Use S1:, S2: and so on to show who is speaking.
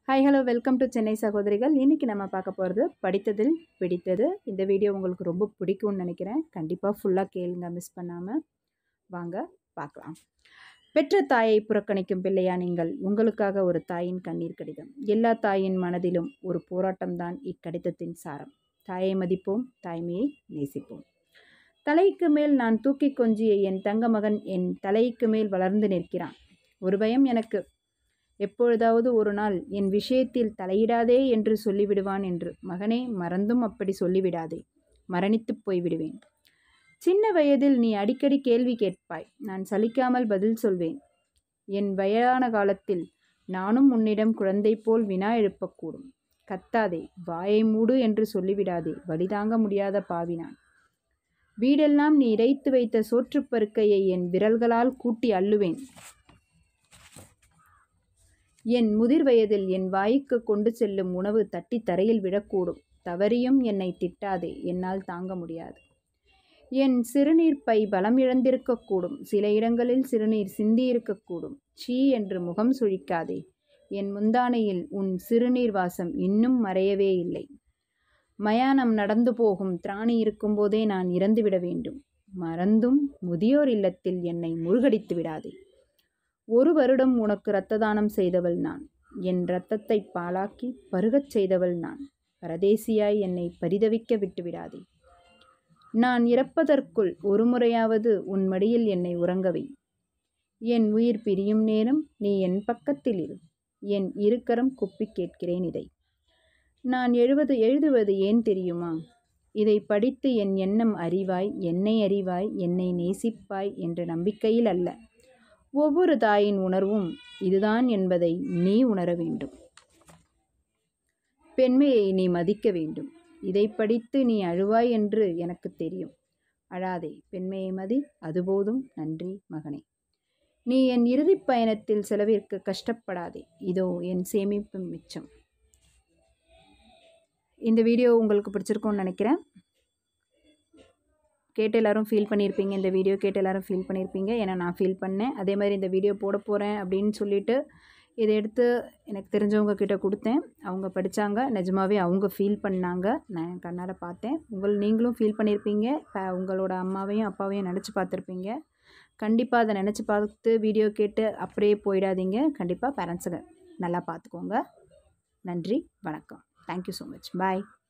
S1: hi hello welcome to Chennai சகோதரிகள் இன்றைக்கி நம்ம பார்க்க போகிறது படித்ததில் பிடித்தது இந்த வீடியோ உங்களுக்கு ரொம்ப பிடிக்கும்னு நினைக்கிறேன் கண்டிப்பாக ஃபுல்லாக கேளுங்க மிஸ் பண்ணாமல் வாங்க பார்க்கலாம் பெற்ற தாயை புறக்கணிக்கும் பிள்ளையா நீங்கள் உங்களுக்காக ஒரு தாயின் கண்ணீர் கடிதம் எல்லா தாயின் மனதிலும் ஒரு போராட்டம்தான் இக்கடிதத்தின் சாரம் தாயை மதிப்போம் தாய்மையை நேசிப்போம் தலைக்கு மேல் நான் தூக்கி கொஞ்சிய என் தங்க மகன் என் தலைக்கு மேல் வளர்ந்து நிற்கிறான் ஒரு பயம் எனக்கு எப்பொழுதாவது ஒரு நாள் என் விஷயத்தில் தலையிடாதே என்று சொல்லிவிடுவான் என்று மகனே மறந்தும் அப்படி சொல்லிவிடாதே மரணித்துப் போய்விடுவேன் சின்ன வயதில் நீ அடிக்கடி கேள்வி கேட்பாய் நான் சலிக்காமல் பதில் சொல்வேன் என் வயதான காலத்தில் நானும் உன்னிடம் குழந்தை போல் வினா எழுப்பக்கூடும் கத்தாதே வாயை மூடு என்று சொல்லிவிடாதே வலிதாங்க முடியாத பாவினான் வீடெல்லாம் நீ இறைத்து வைத்த சோற்றுப்பருக்கையை என் விரல்களால் கூட்டி அள்ளுவேன் என் முதிர் வயதில் என் வாய்க்கு கொண்டு செல்லும் உணவு தட்டி தரையில் விழக்கூடும் தவறியும் என்னை திட்டாதே என்னால் தாங்க முடியாது என் சிறுநீர் பை பலம் இழந்திருக்கக்கூடும் சில இடங்களில் சிறுநீர் சிந்தியிருக்கக்கூடும் சீ என்று முகம் சுழிக்காதே என் முந்தானையில் உன் சிறுநீர் வாசம் இன்னும் மறையவே இல்லை மயானம் நடந்து போகும் திராணி இருக்கும்போதே நான் இறந்துவிட வேண்டும் மறந்தும் முதியோர் இல்லத்தில் என்னை முழுகடித்து விடாதே ஒரு வருடம் உனக்கு இரத்த தானம் செய்தவள் நான் என் இரத்தத்தை பாலாக்கி பருகச் செய்தவள் நான் பரதேசியாய் என்னை பரிதவிக்க விட்டுவிடாதே நான் இறப்பதற்குள் ஒரு முறையாவது உன் மடியில் என்னை உறங்கவை என் உயிர் பிரியும் நேரம் நீ என் பக்கத்தில் இரு என் இருக்கரம் குப்பி கேட்கிறேன் இதை நான் எழுவது எழுதுவது ஏன் தெரியுமா இதை படித்து என் எண்ணம் அறிவாய் என்னை அறிவாய் என்னை நேசிப்பாய் என்ற நம்பிக்கையில் அல்ல ஒவ்வொரு தாயின் உணர்வும் இதுதான் என்பதை நீ உணர வேண்டும் பெண்மையை நீ மதிக்க வேண்டும் இதை படித்து நீ அழுவாய் என்று எனக்கு தெரியும் அழாதே பெண்மையை மதி அதுபோதும் நன்றி மகனே நீ என் இறுதிப் பயணத்தில் செலவிற்கு கஷ்டப்படாதே இதோ என் சேமிப்பு மிச்சம் இந்த வீடியோ உங்களுக்கு பிடிச்சிருக்கும்னு நினைக்கிறேன் கேட்டு எல்லோரும் ஃபீல் பண்ணியிருப்பீங்க இந்த வீடியோ கேட்டு எல்லோரும் ஃபீல் பண்ணியிருப்பீங்க ஏன்னா நான் ஃபீல் பண்ணேன் அதே மாதிரி இந்த வீடியோ போட போகிறேன் அப்படின்னு சொல்லிட்டு இதை எடுத்து எனக்கு தெரிஞ்சவங்க கிட்ட கொடுத்தேன் அவங்க படித்தாங்க நிஜமாவே அவங்க ஃபீல் பண்ணாங்க நான் என் கண்ணால் பார்த்தேன் உங்கள் நீங்களும் ஃபீல் பண்ணியிருப்பீங்க இப்போ உங்களோட அம்மாவையும் அப்பாவையும் நினச்சி பார்த்துருப்பீங்க கண்டிப்பாக அதை நினச்சி பார்த்து வீடியோ கேட்டு அப்படியே போயிடாதீங்க கண்டிப்பாக பேரண்ட்ஸுங்க நல்லா பார்த்துக்கோங்க நன்றி வணக்கம் தேங்க்யூ ஸோ மச் பாய்